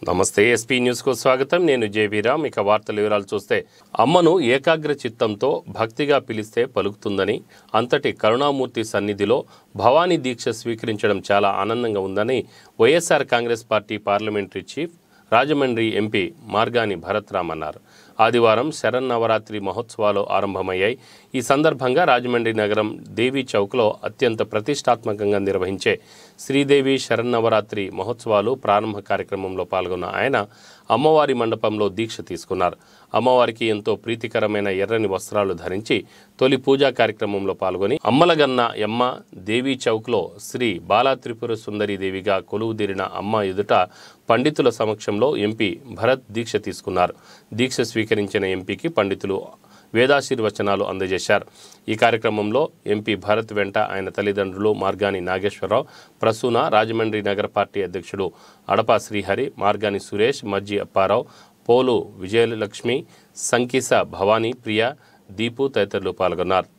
నమస్తే ఎస్పీ న్యూస్కు స్వాగతం నేను జేబీరామ్ ఇక వార్తల వివరాలు చూస్తే అమ్మను ఏకాగ్ర చిత్తంతో భక్తిగా పిలిస్తే పలుకుతుందని అంతటి కరుణామూర్తి సన్నిధిలో భవానీ దీక్ష స్వీకరించడం చాలా ఆనందంగా ఉందని YSR Congress party parliamentary chief Rajahmundry MP Margani Bharat Ram అన్నారు ఆదివారం శరన్నవరాత్రి మహోత్సవాలు ఆరంభమయ్యాయి ఈ సందర్భంగా రాజమండ్రి నగరం దేవీ చౌక్లో అత్యంత ప్రతిష్టాత్మకంగా నిర్వహించే శ్రీదేవి శరన్నవరాత్రి మహోత్సవాలు ప్రారంభ కార్యక్రమంలో పాల్గొన్న ఆయన అమ్మవారి మండపంలో దీక్ష తీసుకున్నారు అమ్మవారికి ఎంతో ప్రీతికరమైన ఎర్రని వస్త్రాలు ధరించి తొలి పూజా కార్యక్రమంలో పాల్గొని అమ్మలగన్న యమ్మ దేవీ చౌక్లో శ్రీ బాలా త్రిపుర సుందరి దేవిగా కొలువుదీరిన అమ్మ ఎదుట పండితుల సమక్షంలో ఎంపీ భరత్ దీక్ష తీసుకున్నారు దీక్ష స్వీకరించిన ఎంపీకి పండితులు వేదాశీర్వచనాలు అందజేశారు ఈ కార్యక్రమంలో ఎంపీ భరత్ వెంట ఆయన తల్లిదండ్రులు మార్గాని నాగేశ్వరరావు ప్రసూన రాజమండ్రి నగర పార్టీ అధ్యక్షుడు అడపా శ్రీహరి మార్గాని సురేష్ మజ్జి అప్పారావు పోలు విజయలక్ష్మి సంకీస భవానీ ప్రియ దీపు తదితరులు పాల్గొన్నారు